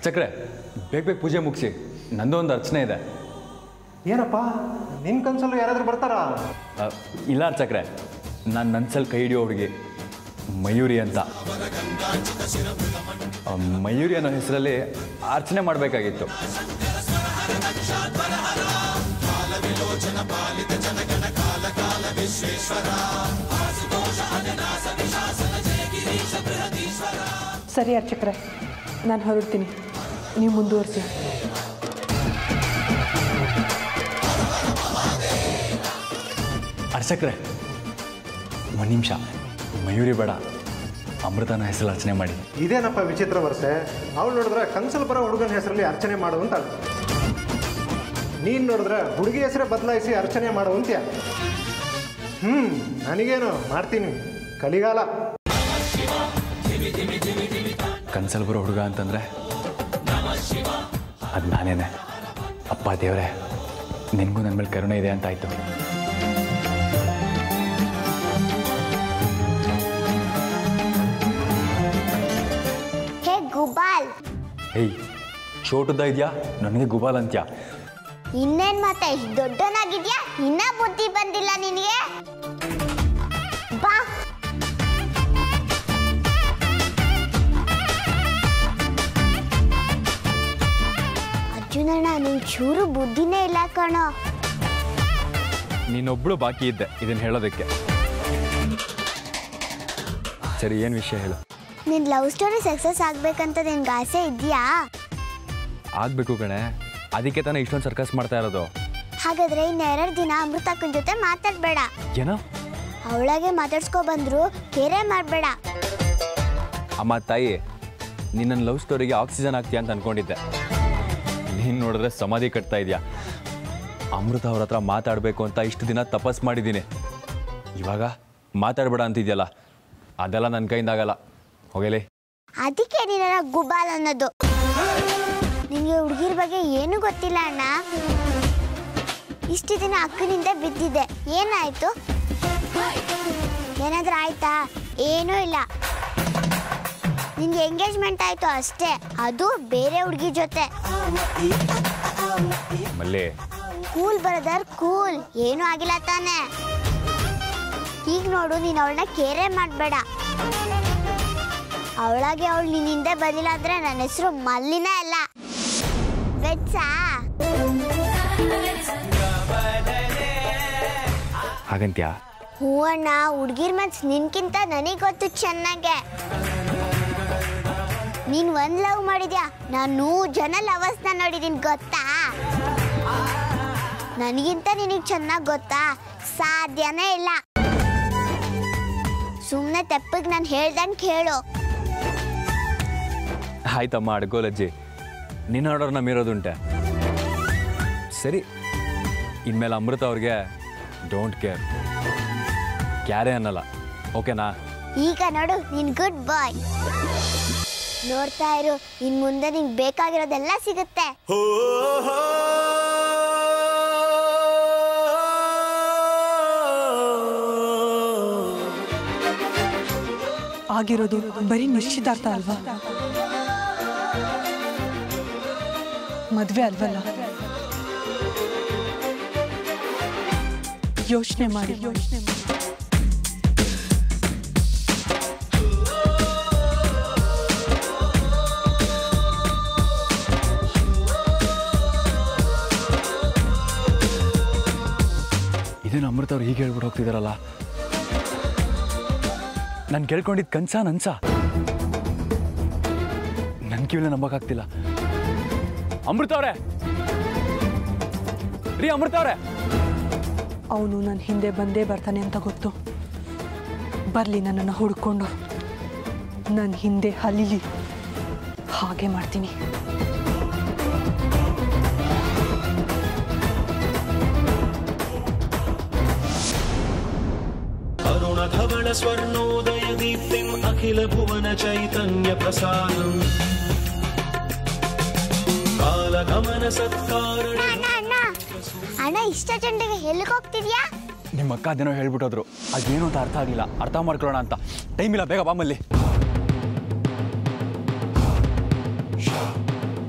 ಅರ್ಚಕ್ರೆ ಬೇಗ ಬೇಗ ಪೂಜೆ ಮುಗಿಸಿ ನಂದು ಒಂದು ಅರ್ಚನೆ ಇದೆ ಏನಪ್ಪ ನಿನ್ನ ಕನ್ಸಲ್ಲೂ ಯಾರಾದರೂ ಬರ್ತಾರಾ ಆ, ಇಲ್ಲ ಅರ್ಚಕ್ರೆ ನಾನು ನನ್ಸಲ್ಲಿ ಕೈ ಹಿಡಿಯೋ ಹುಡುಗಿ ಮಯೂರಿ ಅಂತ ಆ, ಮಯೂರಿ ಅನ್ನೋ ಹೆಸರಲ್ಲಿ ಅರ್ಚನೆ ಮಾಡಬೇಕಾಗಿತ್ತು ಸರಿ ಅರ್ಚಕ್ರೆ ನಾನು ಹೊರಡ್ತೀನಿ ನೀವು ಮುಂದುವರಿಸಿ ಅರ್ಚಕ್ರೆ ಒಂದು ನಿಮಿಷ ಮಯೂರಿ ಬೇಡ ಅಮೃತನ ಹೆಸರು ಅರ್ಚನೆ ಮಾಡಿ ಇದೇನಪ್ಪ ವಿಚಿತ್ರ ವರ್ಷೆ ಅವಳು ನೋಡಿದ್ರೆ ಕನ್ಸಲ್ ಬರೋ ಹುಡುಗನ ಹೆಸರಲ್ಲಿ ಅರ್ಚನೆ ಮಾಡು ಅಂತ ನೀನು ನೋಡಿದ್ರೆ ಹುಡುಗಿ ಹೆಸರೇ ಬದಲಾಯಿಸಿ ಅರ್ಚನೆ ಮಾಡು ಅಂತ್ಯ ಹ್ಞೂ ನನಗೇನು ಮಾಡ್ತೀನಿ ಕಲಿಗಾಲ ಕನ್ಸಲ್ಲಿ ಬರೋ ಹುಡುಗ ಅಂತಂದರೆ ಅದು ನಾನೇನೆ ಅಪ್ಪ ದೇವರೇ ನಿನಗೂ ನನ್ನ ಮೇಲೆ ಕರುಣೆ ಇದೆ ಅಂತ ಆಯಿತು ಹೇ ಗುಬಾಲ್ ಹೇಯ್ ಚೋಟದ ಇದೆಯಾ ನನಗೆ ಗುಬಾಲ್ ಅಂತ್ಯ ಇನ್ನೇನ್ ಮತ್ತೆ ಇಷ್ಟ್ ದೊಡ್ಡನಾಗಿದ್ಯಾ ಇನ್ನ ಬುದ್ಧಿ ಬಂದಿಲ್ಲ ನಿನಗೆ ಬಾ ಅರ್ಜುನಣ್ಣ ನಿನ್ ಚೂರು ಬುದ್ಧಿನೇ ಇಲ್ಲ ಕಣೋ ನೀನೊಬ್ಳು ಬಾಕಿ ಇದ್ದೆ ಇದನ್ನು ಹೇಳೋದಕ್ಕೆ ಸರಿ ಏನು ವಿಷಯ ಹೇಳು ನಿನ್ ಲವ್ ಸ್ಟೋರಿ ಸಕ್ಸಸ್ ಆಗ್ಬೇಕಂತ ನಿನ್ಗೆ ಆಸೆ ಇದೆಯಾ ಆಗಬೇಕು ಕಣೆ ಅದಕ್ಕೆ ತಾನೇ ಇಷ್ಟೊಂದು ಸರ್ಕಸ್ ಮಾಡ್ತಾ ಇರೋದು ಹಾಗಾದ್ರೆ ಇನ್ನೆರಡು ದಿನ ಅಮೃತಕ್ಕನ ಜೊತೆ ಮಾತಾಡ್ಬೇಡ ಏನೋ ಅವಳಾಗೆ ಮಾತಾಡ್ಸ್ಕೊ ಬಂದ್ರು ಕೇರೆ ಮಾಡ್ಬೇಡ ಅಮ್ಮ ತಾಯಿ ನಿನ್ನ ಲವ್ ಸ್ಟೋರಿಗೆ ಆಕ್ಸಿಜನ್ ಆಗ್ತೀಯ ಅಂತ ಅನ್ಕೊಂಡಿದ್ದೆ ನೀನು ನೋಡಿದ್ರೆ ಸಮಾಧಿ ಕಟ್ತಾ ಇದೆಯಾ ಅಮೃತ ಅವ್ರ ಹತ್ರ ಮಾತಾಡಬೇಕು ಅಂತ ಇಷ್ಟು ದಿನ ತಪಸ್ ಮಾಡಿದ್ದೀನಿ ಇವಾಗ ಮಾತಾಡಬೇಡ ಅಂತಿದ್ಯಲ್ಲ ಅದೆಲ್ಲ ನನ್ನ ಕೈಯಿಂದ ಆಗಲ್ಲ ಹೋಗಲಿ ಅದಕ್ಕೆ ನೀನ ಗುಬಾಲ್ ಅನ್ನೋದು ನಿಂಗೆ ಹುಡುಗಿರ ಬಗ್ಗೆ ಏನು ಗೊತ್ತಿಲ್ಲ ಅಣ್ಣ ಇಷ್ಟು ದಿನ ಅಕ್ಕನಿಂದ ಬಿದ್ದಿದೆ ಏನಾಯ್ತು ಏನಾದ್ರೂ ಆಯ್ತಾ ಏನೂ ಇಲ್ಲ ನಿನ್ಗೆ ಎಂಗೇಜ್ಮೆಂಟ್ ಆಯ್ತು ಅಷ್ಟೇ ಅದು ಬೇರೆ ಹುಡುಗಿ ಜೊತೆ ಮಲ್ಲಿ ಕೂಲ್ ಬ್ರದರ್ ಕೂಲ್ ಏನೂ ಆಗಿಲ್ಲ ತಾನೆ ಈಗ ನೋಡು ನೀನು ಅವಳನ್ನ ಕೇರೆ ಮಾಡಬೇಡ ಅವಳಾಗೆ ಅವಳು ನಿನ್ನ ಹಿಂದೆ ಬಂದಿಲ್ಲ ಅಂದ್ರೆ ನನ್ನ ಹೆಸರು ಮಲ್ಲಿನ ಅಲ್ಲ ಬೆಚ್ಚಾ ಹಾಗಂತ್ಯಾ ಹೂವಣ್ಣ ಹುಡ್ಗಿರ್ ಮನ್ಸ್ ನಿನ್ಕಿಂತ ನನಗೆ ಗೊತ್ತು ಚೆನ್ನಾಗೆ ನೀನ್ ಒಂದ್ ಲವ್ ಮಾಡಿದ್ಯಾ ನಾನು ನೂರು ಜನ ಲವರ್ಸ್ನ ನೋಡಿದೀನಿ ಗೊತ್ತಾ ನನಗಿಂತ ನಿನಗೆ ಚೆನ್ನಾಗಿ ಗೊತ್ತಾ ಸಾಧ್ಯನೇ ಇಲ್ಲ ಸುಮ್ಮನೆ ತೆಪ್ಪಗೆ ನಾನು ಹೇಳ್ದಂಗೆ ಕೇಳು ಆಯ್ತಮ್ಮ ಅಡ್ಗೋಲಜ್ಜಿ ನಿನ್ನ ಆರ್ಡರ್ನ ಮೀರೋದುಂಟೆ ಸರಿ ಇನ್ಮೇಲೆ ಅಮೃತ ಅವ್ರಿಗೆ ಡೋಂಟ್ ಕೇರ್ ಕ್ಯಾರೇ ಅನ್ನಲ್ಲ ಓಕೆನಾ ಈಗ ನೋಡು ನೀನ್ ಗುಡ್ ಬಾಯ್ ನೋಡ್ತಾ ಇರು ಇನ್ ಮುಂದೆ ನಿಂಗೆ ಬೇಕಾಗಿರೋದೆಲ್ಲ ಸಿಗುತ್ತೆ ಆಗಿರೋದು ಬರೀ ನಿಶ್ಚಿತಾರ್ಥ ಅಲ್ವಾ ಮದ್ವೆ ಅಲ್ವಲ್ಲ ಯೋಚನೆ ಮಾಡಿ ಯೋಚನೆ ಮಾಡಿ ಇದೇನು ಅಮೃತ ಅವ್ರು ಹೀಗೆ ಹೇಳ್ಬಿಟ್ಟು ಹೋಗ್ತಿದಾರಲ್ಲ ನಾನು ಕೇಳ್ಕೊಂಡಿದ್ದು ಕನ್ಸ ನನ್ಸ ನನ್ನ ಕಿವಿನ ನಂಬಕ್ಕಾಗ್ತಿಲ್ಲ ಅಮೃತ ಅವ್ರೆ ರೀ ಅಮೃತ ಅವ್ರೆ ಅವನು ನನ್ನ ಹಿಂದೆ ಬಂದೇ ಬರ್ತಾನೆ ಅಂತ ಗೊತ್ತು ಬರಲಿ ನನ್ನನ್ನು ಹುಡ್ಕೊಂಡು ನನ್ನ ಹಿಂದೆ ಹಲಿಲಿ ಹಾಗೆ ಮಾಡ್ತೀನಿ अरुणधवल स्वर्णोदय दीप्तिम् अखिल भुवन चैतन्य प्रसादम् कालगमन सत्कारण ಅಣ್ಣ ಅಣ್ಣ ಅಣ್ಣ ಇಷ್ಟ ಚಂಡಿಗೆ ಎಲ್ಲಿಗೆ ಹೋಗ್ತಿದ್ಯಾ ನಿಮ್ಮ ಅಕ್ಕ ಅದೇನೋ ಹೇಳ್ಬಿಟ್ಟೋದ್ರು ಅದೇನು ಅಂತ ಅರ್ಥ ಆಗಲಿಲ್ಲ ಅರ್ಥ ಮಾಡ್ಕೊಳ್ಳೋಣ ಅಂತ ಟೈಮ್ ಇಲ್ಲ ಬೇಗ ಬಾಮಲ್ಲಿ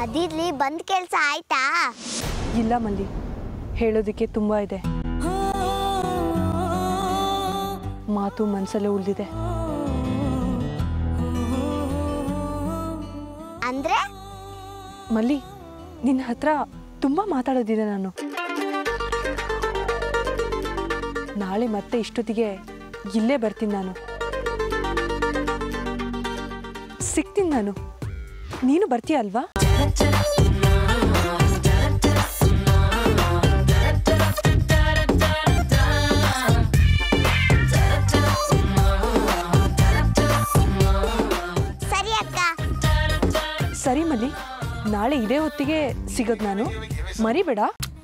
ಅದಿರ್ಲಿ ಬಂದ್ ಕೆಲ್ಸ ಆಯ್ತಾ ಇಲ್ಲ ಮಲ್ಲಿ ಹೇಳೋದಕ್ಕೆ ತುಂಬ ಇದೆ ಮಾತು ಮನಸ್ಸಲ್ಲೇ ಉಳಿದಿದೆ ಅಂದ್ರೆ ಮಲ್ಲಿ ನಿನ್ನ ಹತ್ರ ತುಂಬ ಮಾತಾಡೋದಿದೆ ನಾನು ನಾಳೆ ಮತ್ತೆ ಇಷ್ಟೊತ್ತಿಗೆ ಇಲ್ಲೇ ಬರ್ತೀನಿ ನಾನು ಸಿಗ್ತೀನಿ ನಾನು ನೀನು ಬರ್ತೀಯ ಅಲ್ವಾ ಸರಿ ಅಕ್ಕ ಸರಿ ಮಲ್ಲಿ ನಾಳೆ ಇದೇ ಹೊತ್ತಿಗೆ ಸಿಗೋದು ನಾನು ಮರಿಬೇಡ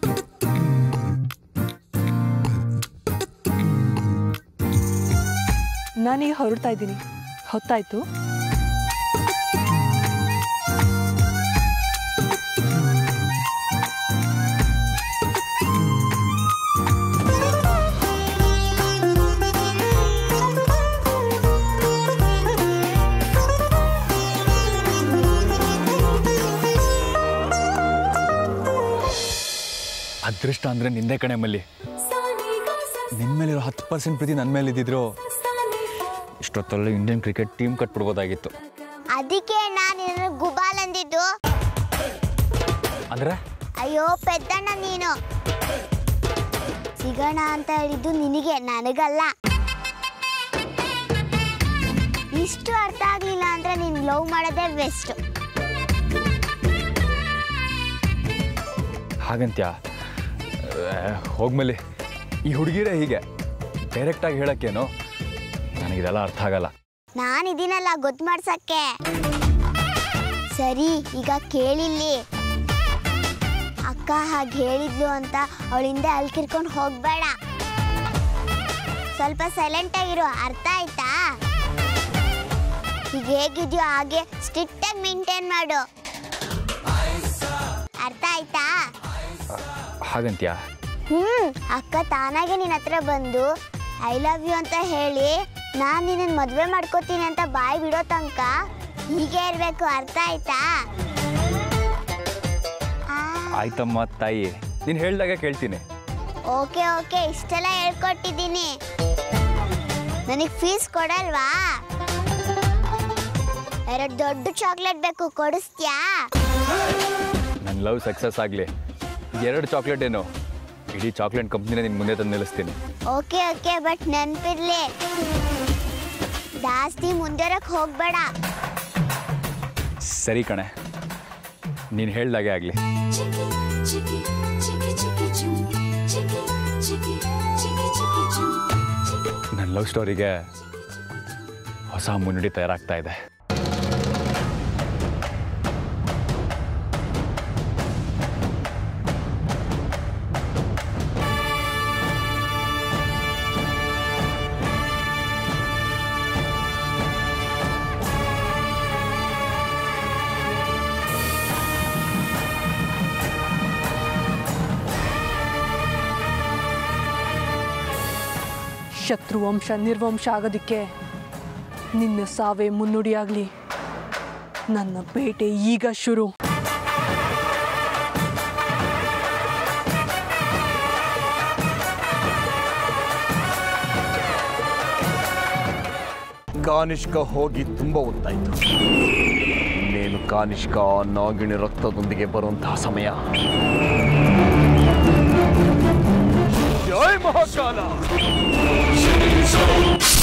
ನಾನೀಗ ಹೊರಡ್ತಾ ಇದ್ದೀನಿ ಹೊತ್ತಾಯ್ತು ಅದೃಷ್ಟ ಅಂದ್ರೆ ನಿಂದೆ ಕಣೆ ಮಲ್ಲಿ ನಿನ್ನ ಮೇಲಿರೋ ಹತ್ತು ಪರ್ಸೆಂಟ್ ಪ್ರೀತಿ ನನ್ನ ಮೇಲೆ ಇದ್ದಿದ್ರು ಇಷ್ಟೊತ್ತಲ್ಲಿ ಇಂಡಿಯನ್ ಕ್ರಿಕೆಟ್ ಟೀಮ್ ಕಟ್ಬಿಡ್ಬೋದಾಗಿತ್ತು ಅದಕ್ಕೆ ನಾನು ನಿನ್ನ ಗುಬಾಲ್ ಅಂದಿದ್ದು ಅಂದ್ರೆ ಅಯ್ಯೋ ಪೆದ್ದಣ್ಣ ನೀನು ಸಿಗೋಣ ಅಂತ ಹೇಳಿದ್ದು ನಿನಗೆ ನನಗಲ್ಲ ಇಷ್ಟು ಅರ್ಥ ಆಗ್ಲಿಲ್ಲ ಅಂದ್ರೆ ನೀನ್ ಲವ್ ಮಾಡೋದೇ ಬೆಸ್ಟ್ ಹಾಗಂತ್ಯಾ ಹೋಗ್ಮೇಲೆ ಈ ಹುಡುಗಿರೇ ಹೀಗೆ ಡೈರೆಕ್ಟಾಗಿ ಹೇಳಕ್ಕೇನು ನನಗಿದೆಲ್ಲ ಅರ್ಥ ಆಗಲ್ಲ ನಾನು ಇದೀನಲ್ಲ ಗೊತ್ತು ಮಾಡ್ಸಕ್ಕೆ ಸರಿ ಈಗ ಕೇಳಿಲ್ಲಿ ಅಕ್ಕ ಹಾಗೆ ಹೇಳಿದ್ಲು ಅಂತ ಅವಳಿಂದ ಅಲ್ಕಿರ್ಕೊಂಡು ಹೋಗ್ಬೇಡ ಸ್ವಲ್ಪ ಸೈಲೆಂಟ್ ಆಗಿರು ಅರ್ಥ ಆಯ್ತಾ ಈಗ ಹೇಗಿದ್ಯೋ ಹಾಗೆ ಸ್ಟ್ರಿಕ್ಟ್ ಆಗಿ ಮೇಂಟೈನ್ ಮಾಡು ಅರ್ಥ ಆಯ್ತಾ ಹಾಗಂತ್ಯಾ ಹ್ಮ್ ಅಕ್ಕ ತಾನಾಗೆ ನಿನ್ನ ಹತ್ರ ಬಂದು ಐ ಲವ್ ಯು ಅಂತ ಹೇಳಿ ನಾನು ನಿನ್ನ ಮದುವೆ ಮಾಡ್ಕೋತೀನಿ ಅಂತ ಬಾಯಿ ಬಿಡೋ ತನಕ ಹೀಗೆ ಇರಬೇಕು ಅರ್ಥ ಆಯ್ತಾ ಆಯ್ತಮ್ಮ ತಾಯಿ ನೀನು ಹೇಳ್ದಾಗ ಕೇಳ್ತೀನಿ ಓಕೆ ಓಕೆ ಇಷ್ಟೆಲ್ಲ ಹೇಳ್ಕೊಟ್ಟಿದ್ದೀನಿ ನನಗೆ ಫೀಸ್ ಕೊಡಲ್ವಾ ಎರಡು ದೊಡ್ಡ ಚಾಕ್ಲೇಟ್ ಬೇಕು ಕೊಡಿಸ್ತ್ಯಾ ನನ್ನ ಲವ್ ಸಕ್ಸಸ್ ಆಗಲಿ ಎರಡು ಚಾಕ್ಲೇಟ್ ಏನು ಇಡೀ ಚಾಕ್ಲೇಟ್ ಕಂಪ್ನಿನೇ ನಿನ್ನ ಮುಂದೆ ತಂದು ನಿಲ್ಲಿಸ್ತೀನಿ ಓಕೆ ಓಕೆ ಬಟ್ ನೆನ್ಪಿರ್ಲಿ ಜಾಸ್ತಿ ಮುಂದೆರಕ್ಕೆ ಹೋಗ್ಬೇಡ ಸರಿ ಕಣೆ ನೀನು ಹೇಳ್ದಾಗೆ ಆಗಲಿ ನನ್ನ ಲವ್ ಸ್ಟೋರಿಗೆ ಹೊಸ ಮುನ್ನುಡಿ ತಯಾರಾಗ್ತಾ ಇದೆ ಶತ್ರುವಂಶ ನಿರ್ವಂಶ ಆಗೋದಕ್ಕೆ ನಿನ್ನ ಸಾವೇ ಮುನ್ನುಡಿಯಾಗಲಿ ನನ್ನ ಬೇಟೆ ಈಗ ಶುರು ಕಾನಿಷ್ಕ ಹೋಗಿ ತುಂಬ ಹೊತ್ತಾಯ್ತು ಇನ್ನೇನು ಕಾನಿಷ್ಕ ನಾಗಿಣಿ ರಕ್ತದೊಂದಿಗೆ ಬರುವಂತಹ ಸಮಯ ಜೈ ಮಹಾಕಾಲ